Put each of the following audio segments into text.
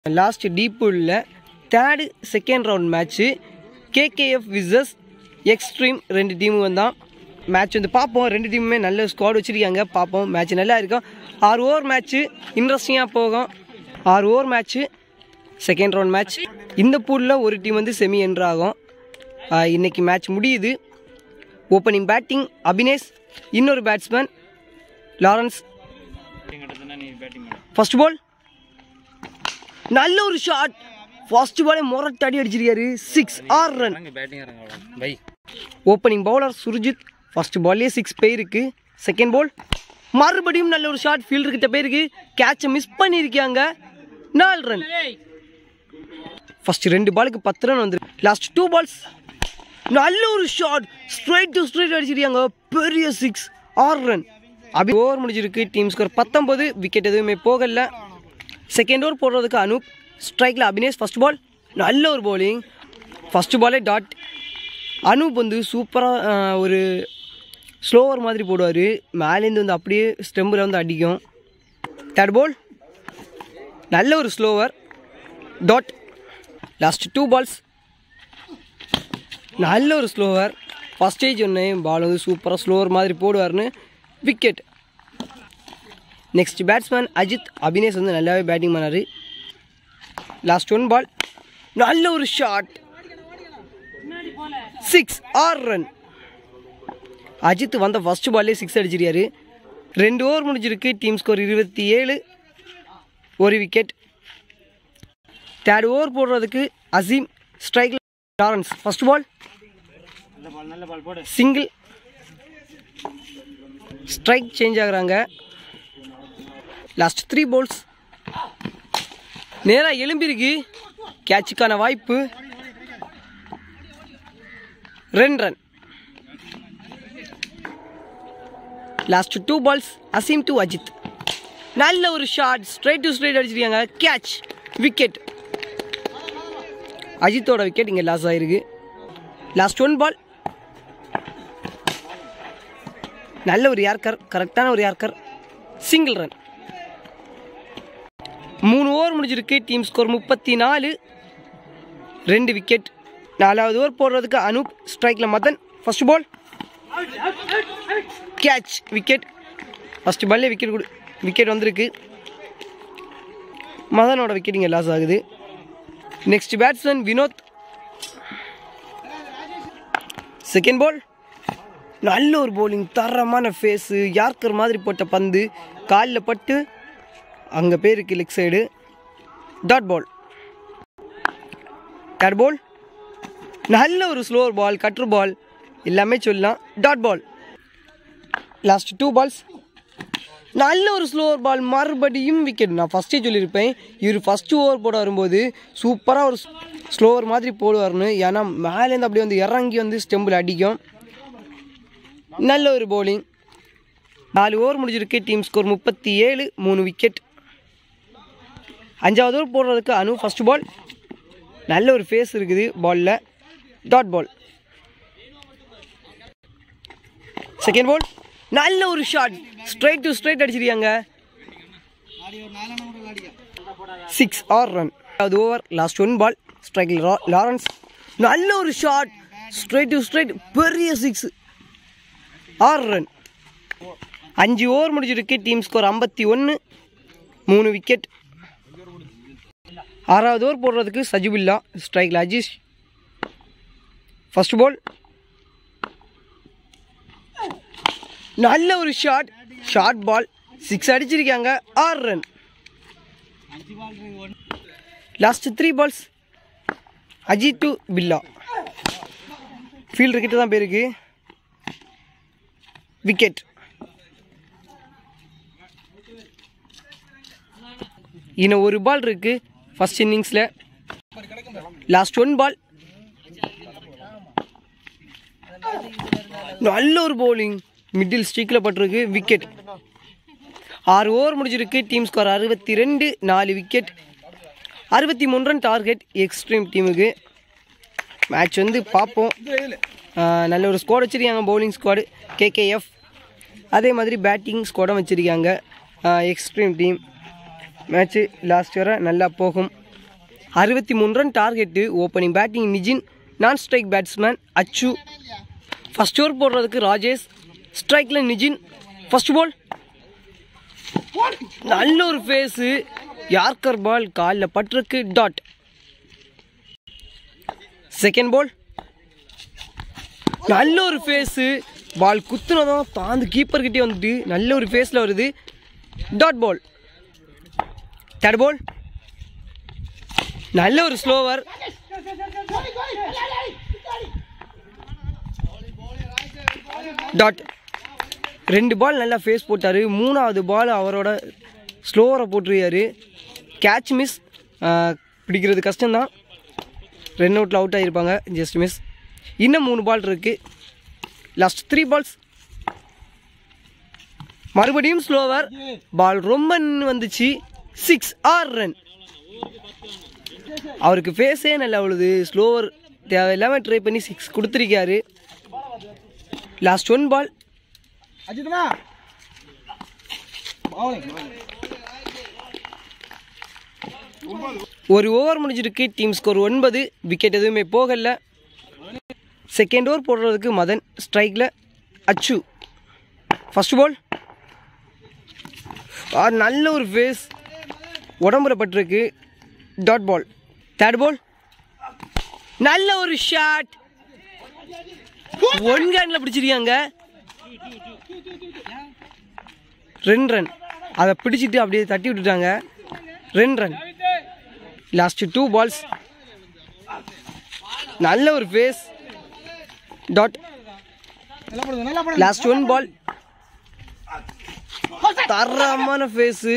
last டீப்புள்ள third second round match KKF விசஸ் extreme ரெண்டு டீமும் வந்தான் மேட்ச் வந்து பார்ப்போம் ரெண்டு டீமுமே நல்ல ஸ்குவாட் வச்சுருக்காங்க பார்ப்போம் மேட்ச் நல்லா இருக்கும் ஆறு ஓவர் மேட்ச்சு இன்ட்ரெஸ்டிங்காக போகும் ஆறு over match second round match இந்த பூலில் ஒரு டீம் வந்து செமி என்ட்ரு ஆகும் ஆஹ் இன்னைக்கு மேட்ச் முடியுது ஓப்பனிங் பேட்டிங் அபினேஷ் இன்னொரு பேட்ஸ்மேன் லாரன்ஸ் ஃபர்ஸ்ட் பால் நல்ல ஒரு ஷாட் ஃபர்ஸ்ட் பாலே முரட்டாடி அடிச்சிருக்காரு சிக்ஸ் ஆர் run by opening bowler Surjith first பால்லே சிக்ஸ் போயிருக்கு செகண்ட் பால் மறுபடியும் நல்ல ஒரு ஷாட் ஃபீல்டர் கிட்ட போயிருக்கு கேட்சை மிஸ் பண்ணியிருக்காங்க நாலு ரன் ஃபர்ஸ்ட் ரெண்டு பாலுக்கு பத்து ரன் வந்து லாஸ்ட் டூ பால்ஸ் நல்ல ஒரு ஷாட் ஸ்ட்ரைட் டு ஸ்ட்ரைட் அடிச்சிருக்காங்க பெரிய சிக்ஸ் ஆறு ரன் அப்படி ஓவர் முடிஞ்சிருக்கு டீம் ஸ்கோர் பத்தொம்பது விக்கெட் எதுவுமே போகல செகண்ட் ஓவர் போடுறதுக்கு அனூப் ஸ்ட்ரைக்கில் அபினேஷ் ஃபர்ஸ்ட் பால் நல்ல ஒரு bowling ஃபர்ஸ்ட் பாலே டாட் அனூப் வந்து சூப்பராக ஒரு ஸ்லோவர் மாதிரி போடுவார் மேலேருந்து வந்து அப்படியே ஸ்டெம்பில் வந்து அடிக்கும் தேர்ட் பால் நல்ல ஒரு slower dot last two balls நல்ல ஒரு ஸ்லோவர் ஃபஸ்ட் ஸ்டேஜ் ஒன்று பால் வந்து சூப்பராக ஸ்லோவர் மாதிரி போடுவார்னு wicket next batsman Ajith Abhinesh வந்து நல்லாவே பேட்டிங் பண்ணார் லாஸ்ட் ஒன் பால் நல்ல ஒரு ஷாட் சிக்ஸ் ஆர் ரன் அஜித் வந்த ஃபர்ஸ்ட் பால்லே சிக்ஸ் அடிச்சிருக்காரு ரெண்டு ஓவர் முடிஞ்சிருக்கு டீம் ஸ்கோர் இருபத்தி ஏழு ஒரு விக்கெட் தேர்ட் ஓவர் போடுறதுக்கு அசீம் ஸ்ட்ரைக்கில் Lawrence first ball single strike change ஆகுறாங்க லாஸ்ட் த்ரீ பால்ஸ் நேராக எலும்பிருக்கு கேட்சுக்கான வாய்ப்பு ரெண்டு run last two balls Aseem to Ajith நல்ல ஒரு ஷாட் ஸ்ட்ரைட் டு ஸ்ட்ரைட் அடிச்சிருக்காங்க கேட்ச் விக்கெட் அஜித்தோட விக்கெட் இங்கே லாஸ் ஆயிருக்கு லாஸ்ட் ஒன் பால் நல்ல ஒரு யார்கர் கரெக்டான ஒரு யார்கர் சிங்கிள் ரன் மூணு ஓவர் முடிஞ்சிருக்கு டீம் ஸ்கோர் முப்பத்தி நாலு ரெண்டு விக்கெட் நாலாவது ஓவர் போடுறதுக்கு அனூப் ஸ்ட்ரைக்கில் Madan first ball catch wicket first பால்லே விக்கெட் கொடு விக்கெட் வந்திருக்கு மதனோட விக்கெட் இங்கே லாஸ் ஆகுது next batsman Vinod second ball நல்ல ஒரு bowling தரமான ஃபேஸு யார்க்கர் மாதிரி போட்ட பந்து காலில் பட்டு அங்கே பேருக்கு leg side dot ball third ball நல்ல ஒரு ஸ்லோவர் பால் கட்ரு பால் எல்லாமே சொல்லலாம் dot ball last two balls நல்ல ஒரு ஸ்லோவர் பால் மறுபடியும் விக்கெட் நான் ஃபஸ்ட்டே சொல்லியிருப்பேன் இவர் ஃபஸ்ட்டு ஓவர் போட வரும்போது சூப்பராக ஒரு ஸ்லோவர் மாதிரி போடுவார்னு ஏன்னா மேலேருந்து அப்படியே வந்து இறங்கி வந்து ஸ்டெம்பில் அடிக்கும் நல்ல ஒரு bowling நாலு ஓவர் முடிஞ்சிருக்கு டீம் ஸ்கோர் முப்பத்தி ஏழு மூணு விக்கெட் அஞ்சாவது ஓவர் போடுறதுக்கு அனு ஃபர்ஸ்ட் பால் நல்ல ஒரு ஃபேஸ் இருக்குது பாலில் டாட் பால் செகண்ட் பால் நல்ல ஒரு ஷாட் ஸ்ட்ரைட் டு ஸ்ட்ரைட் அடிச்சிருக்காங்க சிக்ஸ் ஆர் ரன் அது ஓவர் லாஸ்ட் ஒன் பால் ஸ்ட்ரைக்கில் லாரன்ஸ் நல்ல ஒரு ஷாட் ஸ்ட்ரைட் டு ஸ்ட்ரைட் பெரிய சிக்ஸ் ஆறு ரன் அஞ்சு ஓவர் முடிஞ்சிருக்கு டீம் ஸ்கோர் ஐம்பத்தி ஒன்று மூணு விக்கெட் ஆறாவது ஓவர் போடுறதுக்கு சஜிபுல்லா ஸ்ட்ரைக்கில் அஜீஷ் ஃபர்ஸ்ட் பால் நல்ல ஒரு ஷாட் ஷார்ட் பால் சிக்ஸ் அடிச்சிருக்காங்க ஆறு run last three balls Ajith to Billa fielder கிட்ட தான் போயிருக்கு விக்கெட் இன்னும் ஒரு பால் இருக்கு ஃபர்ஸ்ட் இன்னிங்ஸில் லாஸ்ட் ஒன் பால் நல்ல ஒரு bowling மிடில் ஸ்டிக்கில் பட்டிருக்கு விக்கெட் ஆறு ஓவர் முடிஞ்சிருக்கு டீம் ஸ்கோர் அறுபத்தி ரெண்டு நாலு விக்கெட் அறுபத்தி மூணு ரன் டார்கெட் எக்ஸ்ட்ரீம் டீமுக்கு மேட்ச் வந்து பார்ப்போம் ஆஹ் நல்ல ஒரு ஸ்குவாட் வச்சுருக்காங்க பவுலிங் ஸ்குவாடு கேகேஎஃப் அதே மாதிரி பேட்டிங் ஸ்குவாடும் வச்சுருக்காங்க எக்ஸ்ட்ரீம் டீம் மேட்ச்சு லாஸ்ட் வரை நல்லா போகும் அறுபத்தி மூணு run target opening batting Nijin non strike batsman Achu first over போடுறதுக்கு ராஜேஷ் ஸ்ட்ரைக்கில் நிஜின் ஃபர்ஸ்ட் பால் நல்ல ஒரு ஃபேஸு யார்கர் பால் காலில் பட்டிருக்கு டாட் செகண்ட் பால் நல்ல ஒரு ஃபேஸு பால் குத்துனதும் தாந்து கீப்பர்கிட்டே வந்துட்டு நல்ல ஒரு ஃபேஸில் வருது டாட் பால் தேர்ட் பால் நல்ல ஒரு ஸ்லோவர் டாட் ரெண்டு பால் நல்லா ஃபேஸ் போட்டார் மூணாவது பால் அவரோட ஸ்லோவரை போட்டிருக்காரு கேட்ச் மிஸ் பிடிக்கிறது கஷ்டம்தான் ரன் அவுட்டில் அவுட் ஆகிருப்பாங்க ஜஸ்ட் மிஸ் இன்னும் மூணு பால் இருக்குது லாஸ்ட் த்ரீ பால்ஸ் மறுபடியும் ஸ்லோவர் பால் ரொம்ப நின்னு வந்துச்சு சிக்ஸ் ஆர் ரன் அவருக்கு ஃபேஸே நல்லா அவ்வளவு ஸ்லோவர் தேவையில்லாமல் ட்ரை பண்ணி சிக்ஸ் கொடுத்துருக்காரு லாஸ்ட் ஒன் பால் அஜித்மா ஒரு ஓவர் முடிஞ்சிருக்கு டீம் ஸ்கோர் ஒன்பது விக்கெட் எதுவுமே போகல செகண்ட் ஓவர் போடுறதுக்கு மதன் ஸ்ட்ரைக்கில் அச்சு ஃபர்ஸ்ட் பால் நல்ல ஒரு ஃபேஸ் உடம்புல பட்டிருக்கு டாட் பால் தேர்ட் பால் நல்ல ஒரு ஷாட் ஒன் கேண்டில் பிடிச்சிருக்காங்க ரெண்டு ரன் அதை பிடிச்சிட்டு அப்படியே தட்டி விட்டுட்டாங்க ரெண்டு ரன் லாஸ்ட் டூ பால்ஸ் நல்ல ஒரு ஃபேஸ் டாட் நல்லா போடுது நல்லா போடுது லாஸ்ட் ஒன் பால் தரமான ஃபேஸு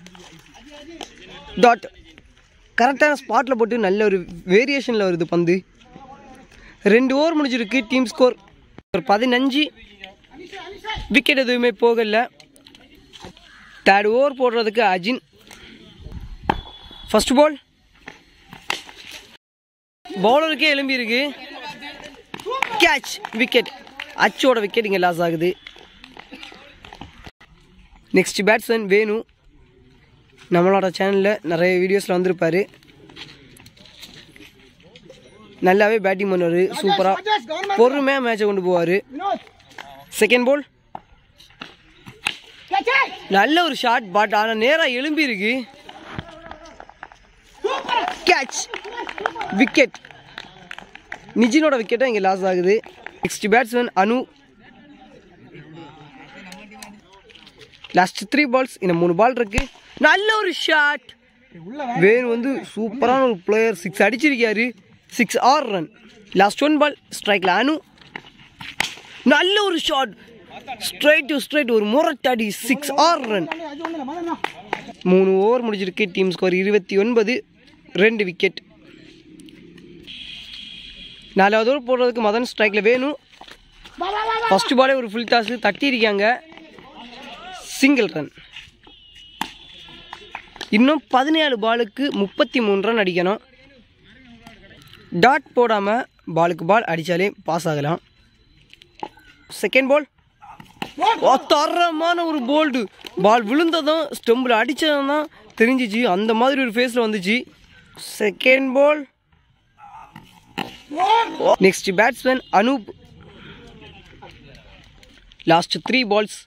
டாட் கரெக்டான ஸ்பாட்டில் போட்டு நல்ல ஒரு வேரியேஷனில் வருது பந்து ரெண்டு ஓவர் முடிஞ்சிருக்கு டீம் ஸ்கோர் ஒரு பதினஞ்சு விக்கெட் எதுவுமே போகல தேர்ட் ஓவர் போடுறதுக்கு அஜின் ஃபர்ஸ்ட் பால் பவுலருக்கே எழும்பி இருக்கு கேட்ச் விக்கெட் அச்சோட விக்கெட் இங்கே லாஸ் ஆகுது நெக்ஸ்ட் பேட்ஸ்மேன் வேணு நம்மளோட சேனலில் நிறைய வீடியோஸில் வந்திருப்பார் நல்லாவே பேட்டிங் பண்ணுவார் சூப்பராக ராஜேஷ் கவர்மெண்ட் பொறுமையாக மேட்சை கொண்டு போவார் வினோத் செகண்ட் பால் கேட்ச் நல்ல ஒரு ஷாட் பட் ஆனால் நேராக எழும்பி இருக்கு கேட்ச் விக்கெட் நிஜினோட விக்கெட்டும் இங்கே லாஸ் ஆகுது next batsman Anu last three balls இன்னும் மூணு பால் இருக்கு நல்ல ஒரு ஷாட் உள்ள வேணு வந்து சூப்பரான ஒரு பிளேயர் சிக்ஸ் அடிச்சிருக்காரு சிக்ஸ் ஆர் ரன் லாஸ்ட் ஒன் பால் ஸ்ட்ரைக்கில் அனு நல்ல ஒரு ஷாட் ஸ்ட்ரைட் டு ஸ்ட்ரைட் ஒரு முரட்டாடி சிக்ஸ் ஆர் ரன் அது ஒண்ணு இல்ல மதன் மூணு ஓவர் முடிஞ்சிருக்கு டீம் ஸ்கோர் இருபத்தி ஒன்பது ரெண்டு விக்கெட் நாலாவது ஓவர் போடுறதுக்கு மதன் ஸ்ட்ரைக்கில் வேணும் வா வா வா ஃபர்ஸ்ட் பாலே ஒரு ஃபுல் டாஸ் தட்டியிருக்காங்க சிங்கிள் ரன் இன்னும் பதினேழு பாலுக்கு முப்பத்தி மூணு ரன் அடிக்கணும் டாட் போடாமல் பாலுக்கு பால் அடித்தாலே பாஸ் ஆகலாம் செகண்ட் பால் ஓ தரமான ஒரு போல்டு பால் விழுந்ததும் ஸ்டெம்பில் அடித்ததும் தான் தெரிஞ்சிச்சு அந்த மாதிரி ஒரு ஃபேஸில் வந்துச்சு second ball next batsman Anoop last three balls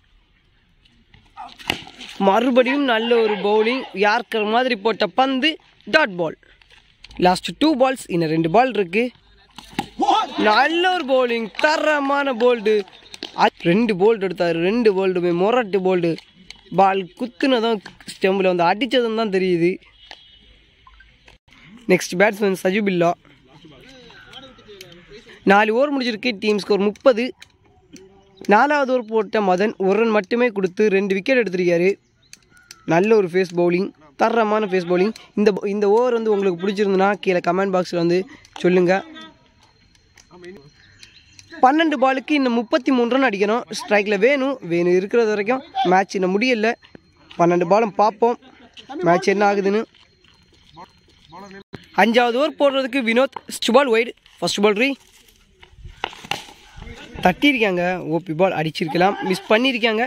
மறுபடியும் நல்ல ஒரு பவுலிங் யார்க்கர் மாதிரி போட்ட பந்து dot ball last two balls இன்னும் ரெண்டு பால் இருக்கு நல்ல ஒரு பவுலிங் தரமான போல்டு ரெண்டு போல்டு எடுத்தார் ரெண்டு போல்டுமே மொரட்டு போல்டு பால் குத்துனதும் ஸ்டெம்பில் வந்து அடித்ததும் தான் தெரியுது நெக்ஸ்ட் பேட்ஸ்மேன் சஜுபில்லா நாலு ஓவர் முடிஞ்சிருக்கு டீம் ஸ்கோர் முப்பது நாலாவது ஓவர் போட்ட மதன் ஒரு ரன் மட்டுமே கொடுத்து ரெண்டு விக்கெட் எடுத்திருக்காரு நல்ல ஒரு ஃபேஸ் பவுலிங் தரமான ஃபேஸ் பவுலிங் இந்த இந்த ஓவர் வந்து உங்களுக்கு பிடிச்சிருந்துன்னா கீழே கமெண்ட் பாக்ஸில் வந்து சொல்லுங்கள் பன்னெண்டு பாலுக்கு இன்னும் முப்பத்தி மூணு ரன் அடிக்கணும் ஸ்ட்ரைக்கில் வேணும் வேணும் இருக்கிறது வரைக்கும் மேட்ச் இன்னும் முடியல பன்னெண்டு பாலும் பார்ப்போம் மேட்ச் என்ன ஆகுதுன்னு அஞ்சாவது ஓவர் போடுறதுக்கு வினோத் ஸ்டுபால் ஒய்டு ஃபர்ஸ்ட் பால் ரீ தட்டியிருக்காங்க ஓபி பால் அடிச்சிருக்கலாம் மிஸ் பண்ணியிருக்காங்க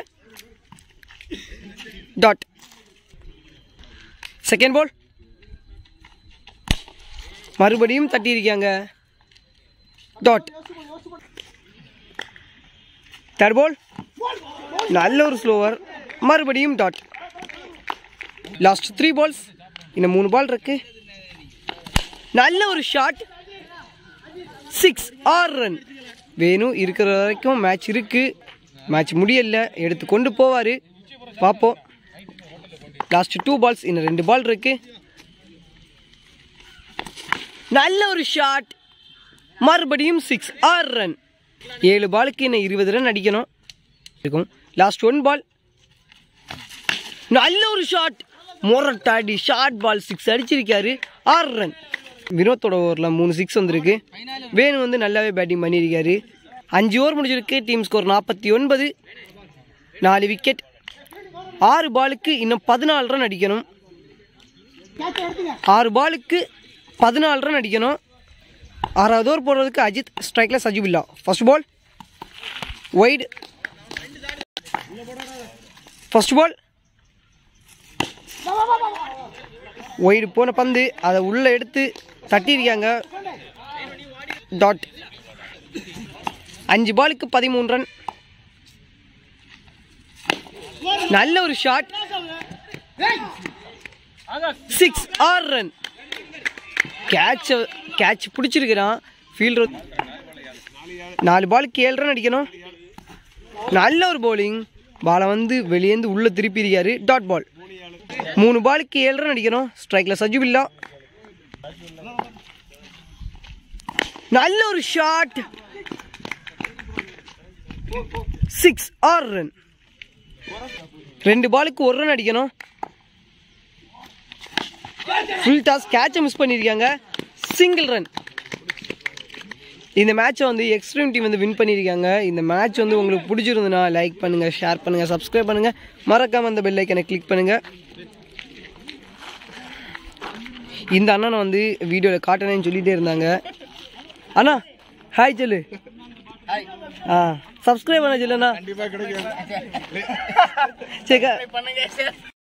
டாட் செகண்ட் பால் மறுபடியும் தட்டியிருக்காங்க டாட் தேர்ட் பால் நல்ல ஒரு ஸ்லோவர் மறுபடியும் டாட் லாஸ்ட் த்ரீ பால்ஸ் இன்னும் மூணு பால் இருக்கு நல்ல ஒரு ஷாட் சிக்ஸ் ஆறு ரன் வேணு இருக்கிற வரைக்கும் மேட்ச் இருக்கு மேட்ச் முடியல எடுத்து கொண்டு போவார் பார்ப்போம் லாஸ்ட் டூ பால்ஸ் இன்னும் ரெண்டு பால் இருக்கு நல்ல ஒரு ஷாட் மறுபடியும் சிக்ஸ் ஆறு ரன் ஏழு பாலுக்கு இன்னும் இருபது ரன் அடிக்கணும் இருக்கும் லாஸ்ட் ஒன் பால் நல்ல ஒரு ஷாட் மொரட்டாடி ஷார்ட் பால் சிக்ஸ் அடிச்சிருக்காரு ஆறு ரன் வினோத்தோட ஓவரில் மூணு சிக்ஸ் வந்திருக்கு வேணு வந்து நல்லாவே பேட்டிங் பண்ணியிருக்காரு அஞ்சு ஓவர் முடிஞ்சிருக்கு டீம் ஸ்கோர் நாற்பத்தி ஒன்பது நாலு விக்கெட் ஆறு பாலுக்கு இன்னும் பதினாலு ரன் அடிக்கணும் கேட்ச் எடுத்துங்க ஆறு பாலுக்கு பதினாலு ரன் அடிக்கணும் ஆறாவது ஓவர் போடுறதுக்கு அஜித் ஸ்ட்ரைக்கில் சஜிபில்லா first ball wide first ball wide போன பந்து அதை உள்ளே எடுத்து தட்டியிருக்காங்க டாட் அஞ்சு பாலுக்கு பதிமூணு ரன் நல்ல ஒரு ஷாட் சிக்ஸ் ஆறு ரன் கேட்ச் கேட்ச் பிடிச்சிருக்கிறான் ஃபீல்டர் நாலு பாலுக்கு ஏழு ரன் அடிக்கணும் நல்ல ஒரு bowling பாலை வந்து வெளியேந்து உள்ளே திருப்பி இருக்காரு டாட் பால் மூணு பாலுக்கு ஏழு ரன் அடிக்கணும் ஸ்ட்ரைக்கில் சஜுபில்லா நல்ல ஒரு ஷாட் சிக்ஸ் ஆறு ரன் ரெண்டு பாலுக்கு ஒரு ரன் அடிக்கணும் ஃபுல் டாஸ் கேட்சை மிஸ் பண்ணியிருக்காங்க சிங்கிள் ரன் இந்த மேட்சை வந்து எக்ஸ்ட்ரீம் டீம் வந்து வின் பண்ணியிருக்காங்க இந்த மேட்ச் வந்து உங்களுக்கு பிடிச்சிருந்ததுன்னா லைக் பண்ணுங்கள் ஷேர் பண்ணுங்கள் சப்ஸ்கிரைப் பண்ணுங்கள் மறக்காமல் அந்த பெல் ஐக்கனை கிளிக் பண்ணுங்கள் இந்த அண்ணனை வந்து வீடியோவில் காட்டணும்னு சொல்லிகிட்டே இருந்தாங்க அண்ணா ஹாய் சொல்லு ஆ சப்ஸ்கிரைப் பண்ண சொல்லுண்ணா கண்டிப்பா கிடைக்கும் சரி